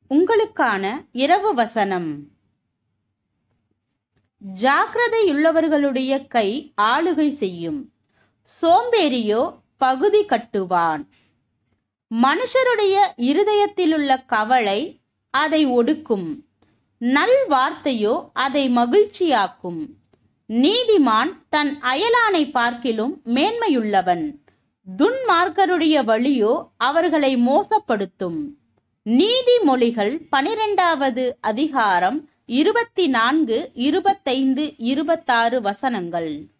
உங்களுக்கான இரவு வசனம் ஜாக்கிரதையுள்ளவர்களுடைய கை ஆளுகை செய்யும் சோம்பேறியோ பகுதி கட்டுவான் மனுஷருடைய இருதயத்திலுள்ள கவலை அதை ஒடுக்கும் நல் வார்த்தையோ அதை மகிழ்ச்சியாக்கும் நீதிமான் தன் அயலானை பார்க்கிலும் மேன்மையுள்ளவன் துன்மார்க்கருடைய வழியோ அவர்களை மோசப்படுத்தும் நீதிமொழிகள் பனிரெண்டாவது அதிகாரம் இருபத்தி நான்கு இருபத்தைந்து இருபத்தாறு வசனங்கள்